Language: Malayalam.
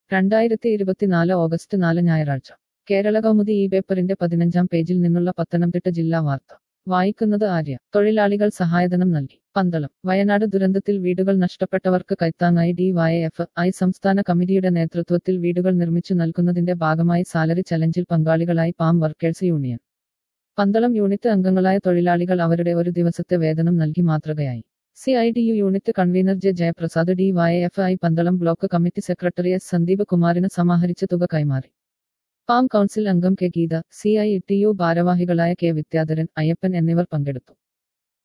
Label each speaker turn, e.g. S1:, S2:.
S1: രണ്ടായിരത്തി ഇരുപത്തിനാല് ഓഗസ്റ്റ് നാല് ഞായറാഴ്ച കേരള കൗമുദി ഈ പേപ്പറിന്റെ പതിനഞ്ചാം പേജിൽ നിന്നുള്ള പത്തനംതിട്ട ജില്ലാ വാർത്ത വായിക്കുന്നത് ആര്യ തൊഴിലാളികൾ സഹായധനം നൽകി പന്തളം വയനാട് ദുരന്തത്തിൽ വീടുകൾ നഷ്ടപ്പെട്ടവർക്ക് കൈത്താങ്ങായി ഡി വൈ എഫ് ഐ സംസ്ഥാന കമ്മിറ്റിയുടെ നേതൃത്വത്തിൽ വീടുകൾ നിർമ്മിച്ചു നൽകുന്നതിന്റെ ഭാഗമായി സാലറി ചലഞ്ചിൽ പങ്കാളികളായി palm workers union Pandalam unit അംഗങ്ങളായ തൊഴിലാളികൾ അവരുടെ ഒരു ദിവസത്തെ വേതനം നൽകി മാതൃകയായി C I T U unit convener J Jayaprasad D Y F I Pandalam block committee secretary S Sandeep കുമാറിന് സമാഹരിച്ച തുക കൈമാറി പാം കൗൺസിൽ അംഗം K Geetha C I T U ഭാരവാഹികളായ കെ വിദ്യാധരൻ അയ്യപ്പൻ എന്നിവർ പങ്കെടുത്തു